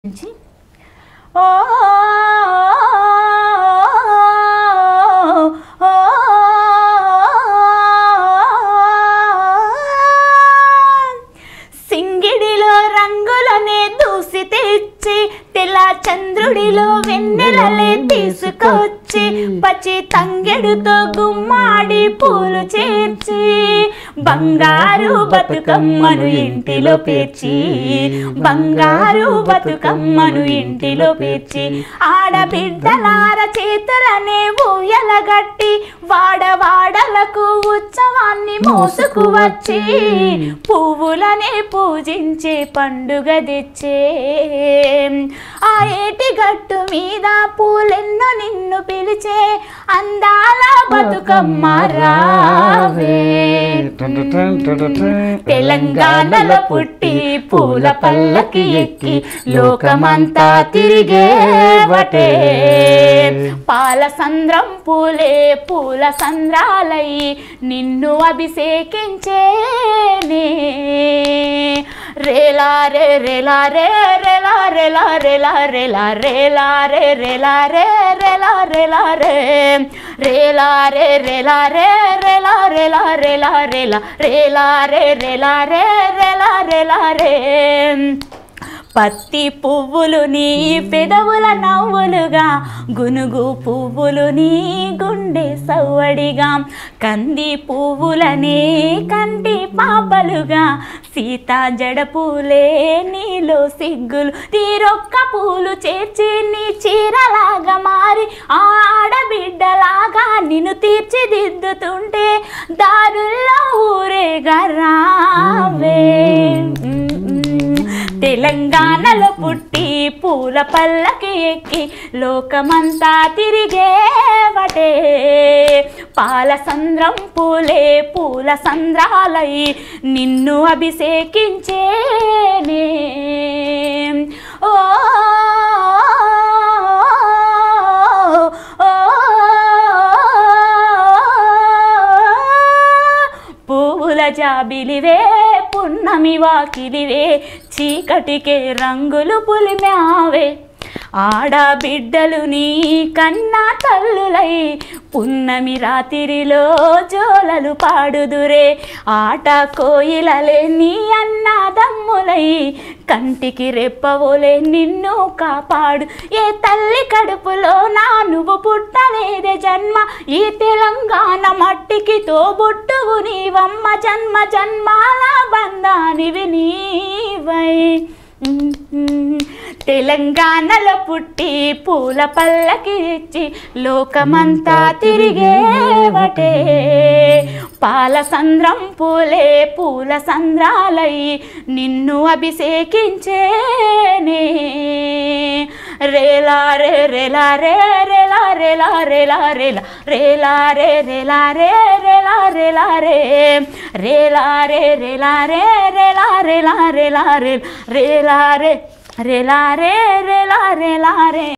నుంచి ఓ ఓ సింగిడిలో రంగులనే దూసి తెచ్చి తెల్ల చంద్రుడిలో వెన్నెలలే తీసుకొచ్చి పచ్చి తంగెడుతో గుమ్మాడి పూలు చేర్చి బంగారు బతుకమ్మను ఇంటిలో పేర్చి బంగారు బతుకమ్మను ఇంటిలో పేర్చి ఆడబిడ్డలార చేతులనే ఊయలగట్టి వాడవాడలకు ఉత్సవాన్ని మోసుకు వచ్చి పువ్వులనే పూజించే పండుగ తెచ్చే ఆ ఏటి గట్టు మీద పూలెన్నో నిన్ను పిలిచే అందాల బతుకమ్మ రావే తెలంగాణలో పుట్టి పూల పల్లకి ఎక్కి లోకమంతా తిరిగేవటే పాల సంద్రం పూలే పూల సంద్రాలై నిన్ను అభిషేకించేనే రేలా రే రేలా రే రేలా రేలా రేలా రేలా రేలా రే రేలా రే రేలా రేలా రే రేలా రే రేలా రే రేలా రేలా రేలా రేలా రేలా రే రేలా రే రేలా రేలా రే పత్తి పువ్వులు నీ పెదవుల నవ్వులుగా గునుగు పువ్వులు నీ గుండె సవ్వడిగా కంది పువ్వులనే కంటి పాపలుగా సీతా జడపూలే నీలో సిగ్గులు తీరొక్క పూలు చేర్చి నీ చీరలాగా మారి ఆడబిడ్డలాగా నిన్ను తీర్చిదిద్దుతుంటే దారుల్లో ఊరేగా రావే తెలంగాణలో పుట్టి పూల పల్లకి ఎక్కి లోకమంతా తిరిగేవటే పాల సంద్రం పూలే పూల సంద్రాలై నిన్ను అభిషేకించేనే ఓ ఓ, పువ్వుల జాబిలివే పున్నమి వాకిలివే చీకటికే రంగులు పులిమావే ఆడబిడ్డలు నీ కన్నా తల్లులై పున్నమి రాత్రిలో జోలలు పాడుదురే ఆట కోయిలలే నీ అన్నదమ్ములై కంటికి రెప్పవోలే నిన్ను కాపాడు ఏ తల్లి కడుపులో నా నువ్వు పుట్టలేదే జన్మ ఈ తెలంగాణ మట్టికి తోబుట్టువు నీవమ్మ జన్మ జన్మాల బంధానివి నీవై తెలంగాణలో పుట్టి పూల పల్లకి ఇచ్చి లోకమంతా తిరిగేవటే పాల సంద్రం పూలే పూల సంద్రాలై నిన్ను అభిషేకించేనే రేలా రే రేలా రే రేలా రేలా రేలా రేలా రేలా రే రేలా రే రేలా రేలా రే రేలా రే రేలా రే రేలా రేలా రేలా రే రేలా రే రేలా రే రేలా రేలా రే